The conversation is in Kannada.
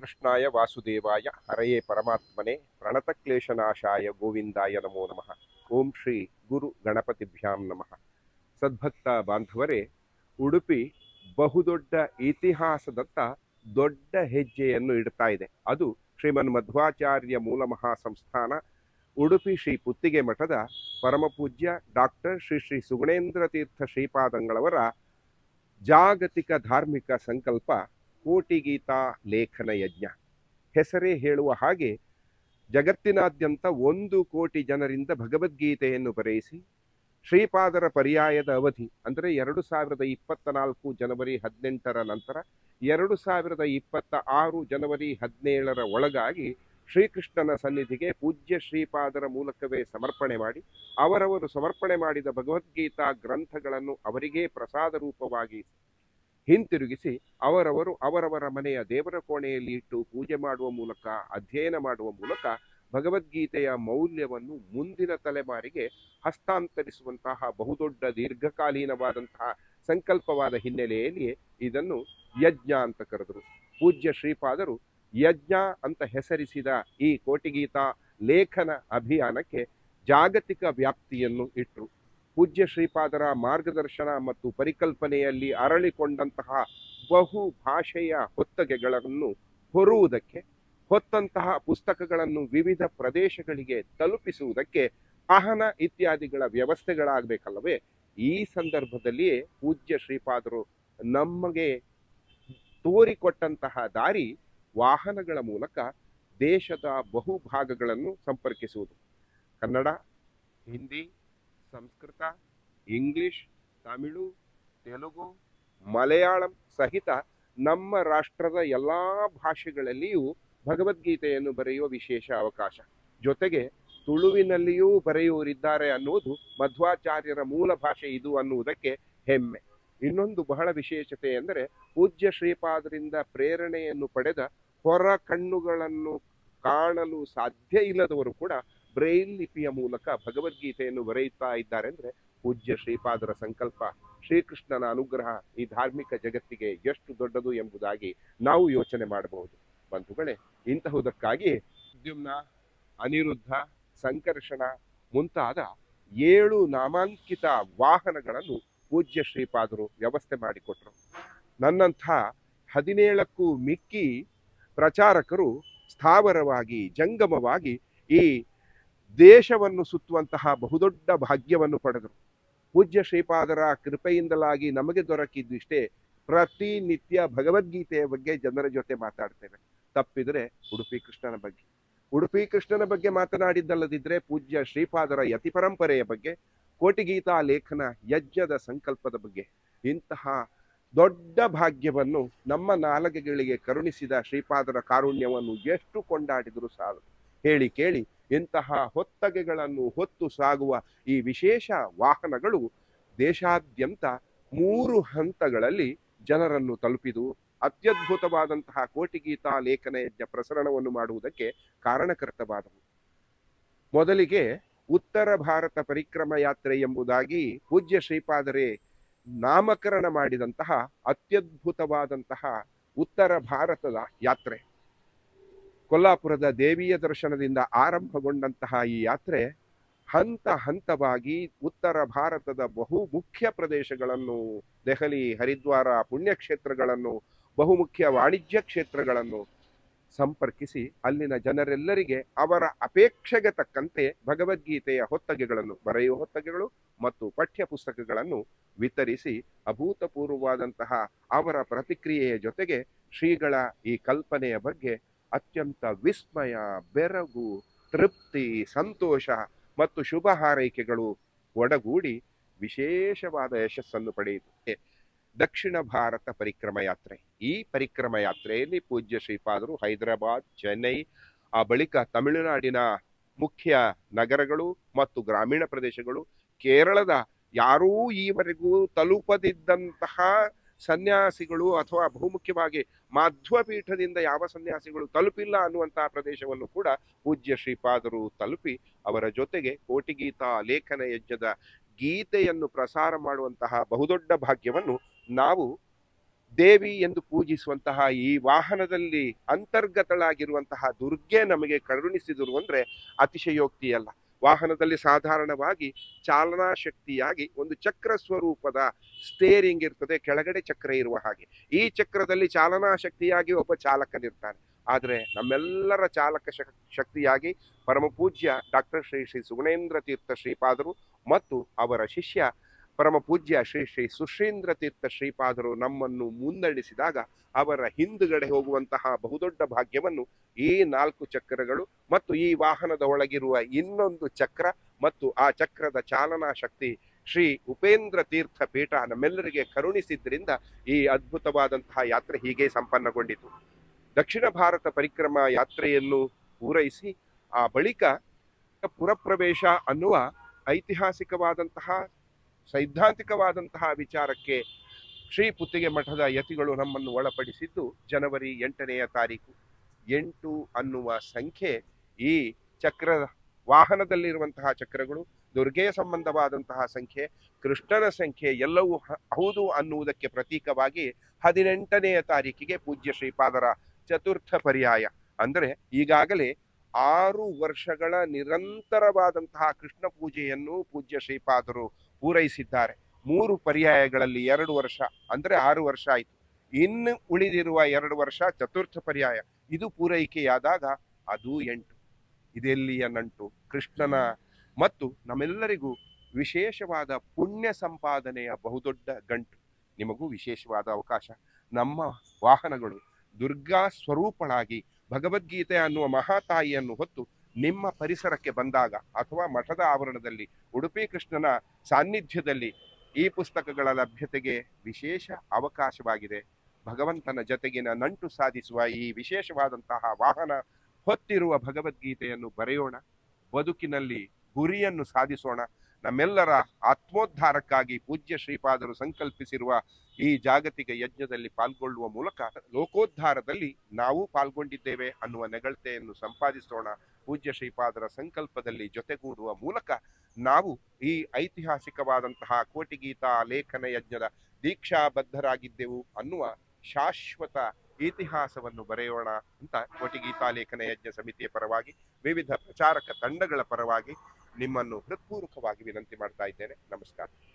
ಕೃಷ್ಣಾಯ ವಾಸುದೇವಾಯ ಹರಯೇ ಪರಮಾತ್ಮನೆ ಪ್ರಣತಕ್ಲೇಶನಾಶಾಯ ಗೋವಿಂದಾಯ ನಮೋ ನಮಃ ಓಂ ಶ್ರೀ ಗುರು ಗಣಪತಿಭ್ಯಾಂ ನಮಃ ಸದ್ಭಕ್ತ ಬಾಂಧವರೇ ಉಡುಪಿ ಬಹುದೊಡ್ಡ ಇತಿಹಾಸದತ್ತ ದೊಡ್ಡ ಹೆಜ್ಜೆಯನ್ನು ಇಡ್ತಾ ಇದೆ ಅದು ಶ್ರೀಮನ್ ಮಧ್ವಾಚಾರ್ಯ ಮೂಲ ಮಹಾಸಂಸ್ಥಾನ ಉಡುಪಿ ಶ್ರೀ ಪುತ್ತಿಗೆ ಮಠದ ಪರಮಪೂಜ್ಯ ಡಾಕ್ಟರ್ ಶ್ರೀ ಶ್ರೀ ಸುಗುಣೇಂದ್ರ ತೀರ್ಥ ಶ್ರೀಪಾದಂಗಳವರ ಜಾಗತಿಕ ಧಾರ್ಮಿಕ ಸಂಕಲ್ಪ ಕೋಟಿಗೀತಾ ಲೇಖನ ಯಜ್ಞ ಹೆಸರೇ ಹೇಳುವ ಹಾಗೆ ಜಗತ್ತಿನಾದ್ಯಂತ ಒಂದು ಕೋಟಿ ಜನರಿಂದ ಭಗವದ್ಗೀತೆಯನ್ನು ಬರೆಯಿಸಿ ಶ್ರೀಪಾದರ ಪರ್ಯಾಯದ ಅವಧಿ ಅಂದರೆ ಎರಡು ಸಾವಿರದ ಇಪ್ಪತ್ತ ನಾಲ್ಕು ಜನವರಿ ಹದಿನೆಂಟರ ನಂತರ ಎರಡು ಸಾವಿರದ ಇಪ್ಪತ್ತ ಆರು ಜನವರಿ ಹದಿನೇಳರ ಒಳಗಾಗಿ ಶ್ರೀಕೃಷ್ಣನ ಸನ್ನಿಧಿಗೆ ಪೂಜ್ಯ ಶ್ರೀಪಾದರ ಮೂಲಕವೇ ಸಮರ್ಪಣೆ ಮಾಡಿ ಅವರವರು ಸಮರ್ಪಣೆ ಮಾಡಿದ ಭಗವದ್ಗೀತಾ ಗ್ರಂಥಗಳನ್ನು ಅವರಿಗೇ ಪ್ರಸಾದ ರೂಪವಾಗಿ ಹಿಂತಿರುಗಿಸಿ ಅವರವರು ಅವರವರ ಮನೆಯ ದೇವರ ಕೋಣೆಯಲ್ಲಿ ಇಟ್ಟು ಪೂಜೆ ಮಾಡುವ ಮೂಲಕ ಅಧ್ಯಯನ ಮಾಡುವ ಮೂಲಕ ಭಗವದ್ಗೀತೆಯ ಮೌಲ್ಯವನ್ನು ಮುಂದಿನ ತಲೆಮಾರಿಗೆ ಹಸ್ತಾಂತರಿಸುವಂತಹ ಬಹುದೊಡ್ಡ ದೀರ್ಘಕಾಲೀನವಾದಂತಹ ಸಂಕಲ್ಪವಾದ ಹಿನ್ನೆಲೆಯಲ್ಲಿ ಇದನ್ನು ಯಜ್ಞ ಅಂತ ಕರೆದರು ಪೂಜ್ಯ ಶ್ರೀಪಾದರು ಯಜ್ಞ ಅಂತ ಹೆಸರಿಸಿದ ಈ ಕೋಟಿಗೀತಾ ಲೇಖನ ಅಭಿಯಾನಕ್ಕೆ ಜಾಗತಿಕ ವ್ಯಾಪ್ತಿಯನ್ನು ಇಟ್ಟರು ಪೂಜ್ಯ ಶ್ರೀಪಾದರ ಮಾರ್ಗದರ್ಶನ ಮತ್ತು ಪರಿಕಲ್ಪನೆಯಲ್ಲಿ ಅರಳಿಕೊಂಡಂತಹ ಬಹು ಭಾಷೆಯ ಹೊತ್ತಗೆಗಳನ್ನು ಹೊರುವುದಕ್ಕೆ ಹೊತ್ತಂತಹ ಪುಸ್ತಕಗಳನ್ನು ವಿವಿಧ ಪ್ರದೇಶಗಳಿಗೆ ತಲುಪಿಸುವುದಕ್ಕೆ ವಾಹನ ಇತ್ಯಾದಿಗಳ ವ್ಯವಸ್ಥೆಗಳಾಗಬೇಕಲ್ಲವೇ ಈ ಸಂದರ್ಭದಲ್ಲಿಯೇ ಪೂಜ್ಯ ಶ್ರೀಪಾದರು ನಮಗೆ ತೋರಿಕೊಟ್ಟಂತಹ ದಾರಿ ವಾಹನಗಳ ಮೂಲಕ ದೇಶದ ಬಹುಭಾಗಗಳನ್ನು ಸಂಪರ್ಕಿಸುವುದು ಕನ್ನಡ ಹಿಂದಿ ಸಂಸ್ಕೃತ ಇಂಗ್ಲಿಷ್ ತಮಿಳು ತೆಲುಗು ಮಲಯಾಳಂ ಸಹಿತ ನಮ್ಮ ರಾಷ್ಟ್ರದ ಎಲ್ಲ ಭಾಷೆಗಳಲ್ಲಿಯೂ ಭಗವದ್ಗೀತೆಯನ್ನು ಬರೆಯುವ ವಿಶೇಷ ಅವಕಾಶ ಜೊತೆಗೆ ತುಳುವಿನಲ್ಲಿಯೂ ಬರೆಯುವರಿದ್ದಾರೆ ಅನ್ನುವುದು ಮಧ್ವಾಚಾರ್ಯರ ಮೂಲ ಭಾಷೆ ಇದು ಅನ್ನುವುದಕ್ಕೆ ಹೆಮ್ಮೆ ಇನ್ನೊಂದು ಬಹಳ ವಿಶೇಷತೆ ಎಂದರೆ ಪೂಜ್ಯ ಶ್ರೀಪಾದರಿಂದ ಪ್ರೇರಣೆಯನ್ನು ಪಡೆದ ಹೊರ ಕಣ್ಣುಗಳನ್ನು ಕಾಣಲು ಸಾಧ್ಯ ಇಲ್ಲದವರು ಕೂಡ ಬ್ರೈಲ್ ಲಿಪಿಯ ಮೂಲಕ ಭಗವದ್ಗೀತೆಯನ್ನು ಬರೆಯುತ್ತಾ ಇದ್ದಾರೆ ಅಂದ್ರೆ ಪೂಜ್ಯ ಶ್ರೀಪಾದರ ಸಂಕಲ್ಪ ಶ್ರೀಕೃಷ್ಣನ ಅನುಗ್ರಹ ಈ ಧಾರ್ಮಿಕ ಜಗತ್ತಿಗೆ ಎಷ್ಟು ದೊಡ್ಡದು ಎಂಬುದಾಗಿ ನಾವು ಯೋಚನೆ ಮಾಡಬಹುದು ಬಂಧುಗಳೇ ಇಂತಹುದಕ್ಕಾಗಿ ಉದ್ಯುಮ್ನ ಅನಿರುದ್ಧ ಸಂಕರ್ಷಣ ಮುಂತಾದ ಏಳು ನಾಮಾಂಕಿತ ವಾಹನಗಳನ್ನು ಪೂಜ್ಯ ಶ್ರೀಪಾದರು ವ್ಯವಸ್ಥೆ ಮಾಡಿಕೊಟ್ರು ನನ್ನಂಥ ಹದಿನೇಳಕ್ಕೂ ಮಿಕ್ಕಿ ಪ್ರಚಾರಕರು ಸ್ಥಾವರವಾಗಿ ಜಂಗಮವಾಗಿ ಈ ದೇಶವನ್ನು ಸುತ್ತುವಂತಹ ಬಹುದೊಡ್ಡ ಭಾಗ್ಯವನ್ನು ಪಡೆದರು ಪೂಜ್ಯ ಶ್ರೀಪಾದರ ಕೃಪೆಯಿಂದಲಾಗಿ ನಮಗೆ ದೊರಕಿದ್ದಿಷ್ಟೇ ಪ್ರತಿನಿತ್ಯ ಭಗವದ್ಗೀತೆಯ ಬಗ್ಗೆ ಜನರ ಜೊತೆ ಮಾತಾಡ್ತೇವೆ ತಪ್ಪಿದ್ರೆ ಉಡುಪಿ ಕೃಷ್ಣನ ಬಗ್ಗೆ ಉಡುಪಿ ಕೃಷ್ಣನ ಬಗ್ಗೆ ಮಾತನಾಡಿದ್ದಲ್ಲದಿದ್ರೆ ಪೂಜ್ಯ ಶ್ರೀಪಾದರ ಯತಿ ಪರಂಪರೆಯ ಬಗ್ಗೆ ಕೋಟಿಗೀತಾ ಲೇಖನ ಯಜ್ಞದ ಸಂಕಲ್ಪದ ಬಗ್ಗೆ ಇಂತಹ ದೊಡ್ಡ ಭಾಗ್ಯವನ್ನು ನಮ್ಮ ನಾಲಗೆಗಳಿಗೆ ಕರುಣಿಸಿದ ಶ್ರೀಪಾದರ ಕಾರುಣ್ಯವನ್ನು ಎಷ್ಟು ಕೊಂಡಾಡಿದರೂ ಸಾಲದು ಹೇಳಿ ಕೇಳಿ ಇಂತಹ ಹೊತ್ತಗೆಗಳನ್ನು ಹೊತ್ತು ಸಾಗುವ ಈ ವಿಶೇಷ ವಾಹನಗಳು ದೇಶಾದ್ಯಂತ ಮೂರು ಹಂತಗಳಲ್ಲಿ ಜನರನ್ನು ತಲುಪಿದು ಅತ್ಯದ್ಭುತವಾದಂತಹ ಕೋಟಿಗೀತಾ ಲೇಖನ ಯಜ್ಞ ಪ್ರಸರಣವನ್ನು ಮಾಡುವುದಕ್ಕೆ ಕಾರಣಕರ್ತವಾದವು ಮೊದಲಿಗೆ ಉತ್ತರ ಭಾರತ ಪರಿಕ್ರಮ ಯಾತ್ರೆ ಎಂಬುದಾಗಿ ಪೂಜ್ಯ ಶ್ರೀಪಾದರೇ ನಾಮಕರಣ ಮಾಡಿದಂತಹ ಅತ್ಯದ್ಭುತವಾದಂತಹ ಉತ್ತರ ಭಾರತದ ಯಾತ್ರೆ ಕೊಲ್ಲಾಪುರದ ದೇವಿಯ ದರ್ಶನದಿಂದ ಆರಂಭಗೊಂಡಂತಹ ಈ ಯಾತ್ರೆ ಹಂತ ಹಂತವಾಗಿ ಉತ್ತರ ಭಾರತದ ಬಹು ಮುಖ್ಯ ಪ್ರದೇಶಗಳನ್ನು ದೆಹಲಿ ಹರಿದ್ವಾರ ಪುಣ್ಯಕ್ಷೇತ್ರಗಳನ್ನು ಬಹುಮುಖ್ಯ ವಾಣಿಜ್ಯ ಕ್ಷೇತ್ರಗಳನ್ನು ಸಂಪರ್ಕಿಸಿ ಅಲ್ಲಿನ ಜನರೆಲ್ಲರಿಗೆ ಅವರ ಅಪೇಕ್ಷೆಗೆ ತಕ್ಕಂತೆ ಭಗವದ್ಗೀತೆಯ ಹೊತ್ತಗೆಗಳನ್ನು ಬರೆಯುವ ಹೊತ್ತಗೆಗಳು ಮತ್ತು ಪಠ್ಯ ಪುಸ್ತಕಗಳನ್ನು ವಿತರಿಸಿ ಅಭೂತಪೂರ್ವವಾದಂತಹ ಅವರ ಪ್ರತಿಕ್ರಿಯೆಯ ಜೊತೆಗೆ ಶ್ರೀಗಳ ಈ ಕಲ್ಪನೆಯ ಬಗ್ಗೆ ಅತ್ಯಂತ ವಿಸ್ಮಯ ಬೆರಗು ತೃಪ್ತಿ ಸಂತೋಷ ಮತ್ತು ಶುಭ ಹಾರೈಕೆಗಳು ಒಡಗೂಡಿ ವಿಶೇಷವಾದ ಯಶಸ್ಸನ್ನು ಪಡೆಯಿತು ದಕ್ಷಿಣ ಭಾರತ ಪರಿಕ್ರಮ ಯಾತ್ರೆ ಈ ಪರಿಕ್ರಮ ಯಾತ್ರೆಯಲ್ಲಿ ಪೂಜ್ಯ ಶ್ರೀಪಾದರು ಹೈದರಾಬಾದ್ ಚೆನ್ನೈ ಆ ಬಳಿಕ ತಮಿಳುನಾಡಿನ ಮುಖ್ಯ ನಗರಗಳು ಮತ್ತು ಗ್ರಾಮೀಣ ಪ್ರದೇಶಗಳು ಕೇರಳದ ಯಾರೂ ಈವರೆಗೂ ತಲುಪದಿದ್ದಂತಹ ಸನ್ಯಾಸಿಗಳು ಅಥವಾ ಬಹುಮುಖ್ಯವಾಗಿ ಮಾಧ್ವಪೀಠದಿಂದ ಯಾವ ಸನ್ಯಾಸಿಗಳು ತಲುಪಿಲ್ಲ ಅನ್ನುವಂತಹ ಪ್ರದೇಶವನ್ನು ಕೂಡ ಪೂಜ್ಯ ಶ್ರೀಪಾದರು ತಲುಪಿ ಅವರ ಜೊತೆಗೆ ಕೋಟಿಗೀತಾ ಲೇಖನ ಯಜ್ಞದ ಗೀತೆಯನ್ನು ಪ್ರಸಾರ ಮಾಡುವಂತಹ ಬಹುದೊಡ್ಡ ಭಾಗ್ಯವನ್ನು ನಾವು ದೇವಿ ಎಂದು ಪೂಜಿಸುವಂತಹ ಈ ವಾಹನದಲ್ಲಿ ಅಂತರ್ಗತಳಾಗಿರುವಂತಹ ದುರ್ಗೆ ನಮಗೆ ಕರುಣಿಸಿದರು ಅಂದ್ರೆ ಅತಿಶಯೋಕ್ತಿಯಲ್ಲ ವಾಹನದಲ್ಲಿ ಸಾಧಾರಣವಾಗಿ ಚಾಲನಾ ಶಕ್ತಿಯಾಗಿ ಒಂದು ಚಕ್ರ ಸ್ವರೂಪದ ಸ್ಟೇರಿಂಗ್ ಇರ್ತದೆ ಕೆಳಗಡೆ ಚಕ್ರ ಇರುವ ಹಾಗೆ ಈ ಚಕ್ರದಲ್ಲಿ ಚಾಲನಾ ಶಕ್ತಿಯಾಗಿ ಒಬ್ಬ ಚಾಲಕನಿರ್ತಾನೆ ಆದರೆ ನಮ್ಮೆಲ್ಲರ ಚಾಲಕ ಶಕ್- ಶಕ್ತಿಯಾಗಿ ಪರಮ ಪೂಜ್ಯ ಡಾಕ್ಟರ್ ಶ್ರೀ ಶ್ರೀ ಸುಗುಣೇಂದ್ರ ತೀರ್ಥ ಶ್ರೀಪಾದರು ಮತ್ತು ಅವರ ಶಿಷ್ಯ ಪರಮ ಪೂಜ್ಯ ಶ್ರೀ ಶ್ರೀ ಸುಶ್ರೀಂದ್ರ ತೀರ್ಥ ಶ್ರೀಪಾದರು ನಮ್ಮನ್ನು ಮುನ್ನಡೆಸಿದಾಗ ಅವರ ಹಿಂದುಗಡೆ ಹೋಗುವಂತಹ ಬಹುದೊಡ್ಡ ಭಾಗ್ಯವನ್ನು ಈ ನಾಲ್ಕು ಚಕ್ರಗಳು ಮತ್ತು ಈ ವಾಹನದ ಒಳಗಿರುವ ಇನ್ನೊಂದು ಚಕ್ರ ಮತ್ತು ಆ ಚಕ್ರದ ಚಾಲನಾ ಶಕ್ತಿ ಶ್ರೀ ಉಪೇಂದ್ರ ತೀರ್ಥ ಪೀಠ ನಮ್ಮೆಲ್ಲರಿಗೆ ಕರುಣಿಸಿದ್ರಿಂದ ಈ ಅದ್ಭುತವಾದಂತಹ ಯಾತ್ರೆ ಹೀಗೆ ಸಂಪನ್ನಗೊಂಡಿತು ದಕ್ಷಿಣ ಭಾರತ ಪರಿಕ್ರಮ ಯಾತ್ರೆಯನ್ನು ಪೂರೈಸಿ ಆ ಬಳಿಕ ಪುರಪ್ರವೇಶ ಅನ್ನುವ ಐತಿಹಾಸಿಕವಾದಂತಹ ಸೈದ್ಧಾಂತಿಕವಾದಂತಹ ವಿಚಾರಕ್ಕೆ ಶ್ರೀ ಪುತ್ತಿಗೆ ಮಠದ ಯತಿಗಳು ನಮ್ಮನ್ನು ಒಳಪಡಿಸಿದ್ದು ಜನವರಿ ಎಂಟನೆಯ ತಾರೀಕು ಎಂಟು ಅನ್ನುವ ಸಂಖ್ಯೆ ಈ ಚಕ್ರ ವಾಹನದಲ್ಲಿರುವಂತಹ ಚಕ್ರಗಳು ದುರ್ಗೆಯ ಸಂಬಂಧವಾದಂತಹ ಸಂಖ್ಯೆ ಕೃಷ್ಣನ ಸಂಖ್ಯೆ ಎಲ್ಲವೂ ಹ- ಹೌದು ಅನ್ನುವುದಕ್ಕೆ ಪ್ರತೀಕವಾಗಿ ಹದಿನೆಂಟನೆಯ ತಾರೀಕಿಗೆ ಪೂಜ್ಯ ಶ್ರೀಪಾದರ ಚತುರ್ಥ ಪರ್ಯಾಯ ಅಂದರೆ ಈಗಾಗಲೇ ಆರು ವರ್ಷಗಳ ನಿರಂತರವಾದಂತಹ ಕೃಷ್ಣ ಪೂಜೆಯನ್ನು ಪೂಜ್ಯ ಶ್ರೀಪಾದರು ಪೂರೈಸಿದ್ದಾರೆ ಮೂರು ಪರ್ಯಾಯಗಳಲ್ಲಿ ಎರಡು ವರ್ಷ ಅಂದ್ರೆ ಆರು ವರ್ಷ ಆಯಿತು ಇನ್ನು ಉಳಿದಿರುವ ಎರಡು ವರ್ಷ ಚತುರ್ಥ ಪರ್ಯಾಯ ಇದು ಪೂರೈಕೆಯಾದಾಗ ಅದು ಎಂಟು ಇದೆಲ್ಲಿಯ ನಂಟು ಕೃಷ್ಣನ ಮತ್ತು ನಮ್ಮೆಲ್ಲರಿಗೂ ವಿಶೇಷವಾದ ಪುಣ್ಯ ಸಂಪಾದನೆಯ ಬಹುದೊಡ್ಡ ಗಂಟು ನಿಮಗೂ ವಿಶೇಷವಾದ ಅವಕಾಶ ನಮ್ಮ ವಾಹನಗಳು ದುರ್ಗಾ ಸ್ವರೂಪಳಾಗಿ ಭಗವದ್ಗೀತೆ ಅನ್ನುವ ಮಹಾತಾಯಿಯನ್ನು ಹೊತ್ತು ನಿಮ್ಮ ಪರಿಸರಕ್ಕೆ ಬಂದಾಗ ಅಥವಾ ಮಠದ ಆವರಣದಲ್ಲಿ ಉಡುಪಿ ಕೃಷ್ಣನ ಸಾನ್ನಿಧ್ಯದಲ್ಲಿ ಈ ಪುಸ್ತಕಗಳ ಲಭ್ಯತೆಗೆ ವಿಶೇಷ ಅವಕಾಶವಾಗಿದೆ ಭಗವಂತನ ಜತೆಗಿನ ನಂಟು ಸಾಧಿಸುವ ಈ ವಿಶೇಷವಾದಂತಹ ವಾಹನ ಹೊತ್ತಿರುವ ಭಗವದ್ಗೀತೆಯನ್ನು ಬರೆಯೋಣ ಬದುಕಿನಲ್ಲಿ ಗುರಿಯನ್ನು ಸಾಧಿಸೋಣ ನಮ್ಮೆಲ್ಲರ ಆತ್ಮೋದ್ಧಾರಕ್ಕಾಗಿ ಪೂಜ್ಯ ಶ್ರೀಪಾದರು ಸಂಕಲ್ಪಿಸಿರುವ ಈ ಜಾಗತಿಕ ಯಜ್ಞದಲ್ಲಿ ಪಾಲ್ಗೊಳ್ಳುವ ಮೂಲಕ ಲೋಕೋದ್ಧಾರದಲ್ಲಿ ನಾವು ಪಾಲ್ಗೊಂಡಿದ್ದೇವೆ ಅನ್ನುವ ನೆಗಳತೆಯನ್ನು ಸಂಪಾದಿಸೋಣ ಪೂಜ್ಯ ಶ್ರೀಪಾದರ ಸಂಕಲ್ಪದಲ್ಲಿ ಜೊತೆಗೂಡುವ ಮೂಲಕ ನಾವು ಈ ಐತಿಹಾಸಿಕವಾದಂತಹ ಕೋಟಿಗೀತಾ ಲೇಖನ ಯಜ್ಞದ ದೀಕ್ಷಾಬದ್ಧರಾಗಿದ್ದೆವು ಅನ್ನುವ ಶಾಶ್ವತ ಇತಿಹಾಸವನ್ನು ಬರೆಯೋಣ ಅಂತ ಕೋಟಿಗೀತಾ ಲೇಖನ ಯಜ್ಞ ಸಮಿತಿಯ ಪರವಾಗಿ ವಿವಿಧ ಪ್ರಚಾರಕ ತಂಡಗಳ ಪರವಾಗಿ ನಿಮ್ಮನ್ನು ಹೃತ್ಪೂರ್ವಕವಾಗಿ ವಿನಂತಿ ಮಾಡ್ತಾ ಇದ್ದೇನೆ ನಮಸ್ಕಾರ